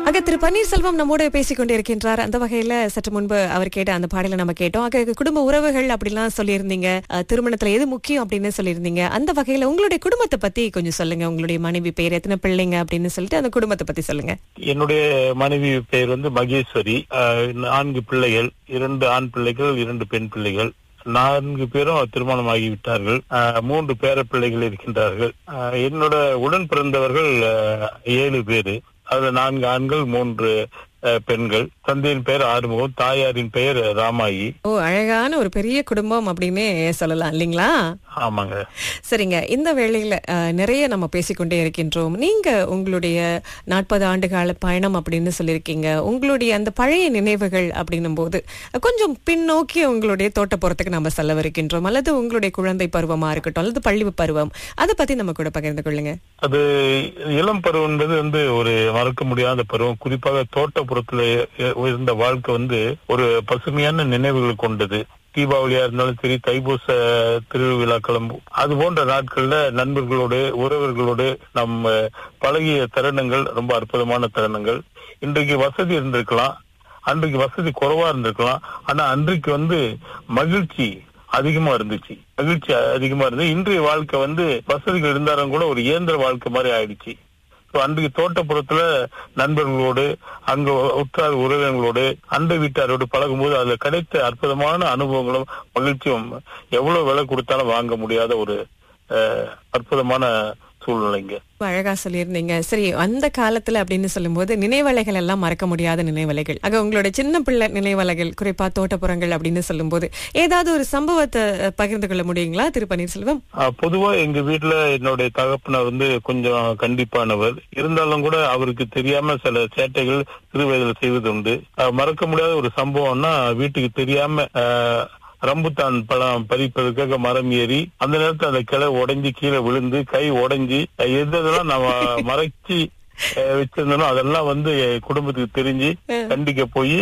ஆக திரு பன்னீர்செல்வம் நம்மோடு பேசிக் கொண்டிருக்கின்றார் அந்த வகையில சற்று முன்பு அவர் கேட்ட அந்த பாடலை நம்ம கேட்டோம் ஆக குடும்ப உறவுகள் அப்படிலாம் சொல்லியிருந்தீங்க அஹ், திருமணத்துல எது முக்கியம் அப்படின்னு சொல்லியிருந்தீங்க அந்த வகையில உங்களுடைய குடும்பத்தை பத்தி கொஞ்சம் சொல்லுங்க உங்களுடைய மனைவி பேர் எத்தனை பிள்ளைங்க அப்படின்னு சொல்லிட்டு அந்த குடும்பத்தை பத்தி சொல்லுங்க என்னுடைய மனைவி பெயர் வந்து மகேஸ்வரி ஆஹ் நான்கு பிள்ளைகள் இரண்டு ஆண் பிள்ளைகள் இரண்டு பெண் பிள்ளைகள் நான்கு பேரும் திருமணமாகி விட்டார்கள் ஆஹ் மூன்று பேர பிள்ளைகள் இருக்கின்றார்கள் ஆஹ் என்னோட உடன் பிறந்தவர்கள் ஆஹ் ஏழு பேரு அதுல நான்கு ஆண்கள் மூன்று ஆஹ் பெண்கள் தந்தையின் பெயர் ஆறுமுகம் தாயாரின் பெயர் ராமாயி ஓ அழகான ஒரு பெரிய குடும்பம் அப்படின்னே சொல்லலாம் இல்லைங்களா ஆமாங்க சரிங்க இந்த வேளையில அஹ், நிறைய நம்ம பேசிக்கொண்டே இருக்கின்றோம் நீங்க உங்களுடைய நாற்பது ஆண்டு கால பயணம் அப்படின்னு சொல்லியிருக்கீங்க உங்களுடைய அந்த பழைய நினைவுகள் அப்படின்னும் போது அஹ், கொஞ்சம் பின்னோக்கி உங்களுடைய தோட்டப்புறத்துக்கு நம்ம செல்லவிருக்கின்றோம் அல்லது உங்களுடைய குழந்தை பருவமா இருக்கட்டும் அல்லது பள்ளி பருவம் அதை பத்தி நம்ம கூட பகிர்ந்து கொள்ளுங்க அது இளம் பருவம் என்பது வந்து ஒரு மறக்க முடியாத பருவம் குறிப்பாக தோட்டப்புறத்துல இ- இருந்த வாழ்க்கை வந்து ஒரு பசுமையான நினைவுகள் கொண்டது தீபாவளியா இருந்தாலும் சரி தைப்பூச திருவிழாக்களும் அது போன்ற நாட்கள்ல நண்பர்களோடு உறவர்களோடு நம்ம பழகிய தருணங்கள் ரொம்ப அற்புதமான தருணங்கள் இன்றைக்கு வசதி இருந்திருக்கலாம் அன்றைக்கு வசதி குறைவா இருந்திருக்கலாம் ஆனா அன்றைக்கு வந்து மகிழ்ச்சி அதிகமா இருந்துச்சு மகிழ்ச்சி அதிகமா இருந்து இன்றைய வாழ்க்கை வந்து வசதிகள் இருந்தாலும் கூட ஒரு இயந்திர வாழ்க்கை மாதிரி ஆயிடுச்சு So, அன்றைக்கு தோட்டப்புறத்துல நண்பர்களோடு அங்க உற்றார் உறவினர்களோடு அண்டை வீட்டாரோடு பழகும்போது அதுல கிடைத்த அற்புதமான அனுபவங்களும் மகிழ்ச்சியும் எவ்வளவு விலை கொடுத்தாலும் வாங்க முடியாத ஒரு அஹ், அற்புதமான சூழ்நிலைங்க ரொம்ப அழகா சொல்லியிருந்தீங்க சரி அந்த காலத்துல அப்படின்னு சொல்லும்போது நினைவலைகள் எல்லாம் மறக்க முடியாத நினைவலைகள் ஆக உங்களோட சின்ன பிள்ளை நினைவலைகள் குறிப்பா தோட்டப்புறங்கள் அப்படின்னு சொல்லும்போது ஏதாவது ஒரு சம்பவத்தை அஹ், பகிர்ந்து கொள்ள முடியுங்களா திரு பன்னீர்செல்வம் ஆஹ் பொதுவா எங்க வீட்டுல என்னுடைய தகப்பனார் வந்து கொஞ்சம் கண்டிப்பானவர் இருந்தாலும் கூட அவருக்கு தெரியாம சில சேட்டைகள் சிறு வயதில் செய்வது உண்டு ஆஹ் மறக்க முடியாத ஒரு சம்பவம்னா வீட்டுக்கு தெரியாம ஆஹ் ரம்புத்தான் பழம் பறிப்பதற்காக மரம் ஏறி அந்த நேரத்துல அந்த கிளை உடைஞ்சு கீழே விழுந்து கை உடைஞ்சு அஹ் எது எதெல்லாம் நம்ம மறைச்சு அஹ் வச்சிருந்தோம் அதெல்லாம் வந்து என் குடும்பத்துக்கு தெரிஞ்சு கண்டிக்க போய்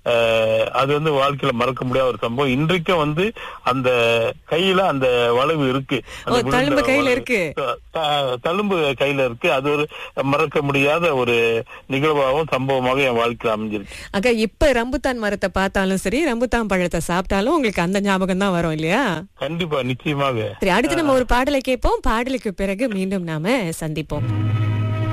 அஹ் அது வந்து வாழ்க்கையில மறக்க முடியாத ஒரு சம்பவம் இன்றைக்கும் வந்து அந்த கையில அந்த வளைவு இருக்கு அந்த ஓ, விழுந்த தழும்பு கையில வளைவு. இருக்கு. த- த- தழும்பு கையில இருக்கு அது ஒரு மறக்க முடியாத ஒரு நிகழ்வாகவும் சம்பவமாக என் வாழ்க்கையில அமைஞ்சிருக்கு ஆக இப்ப ரம்புத்தான் மரத்தை பார்த்தாலும் சரி ரம்புத்தான் பழத்தை சாப்பிட்டாலும் உங்களுக்கு அந்த ஞாபகம் தான் வரும் இல்லையா கண்டிப்பா நிச்சயமாக சரி அடுத்து நம்ம ஒரு பாடலை கேட்போம் பாடலுக்கு பிறகு மீண்டும் நாம சந்திப்போம்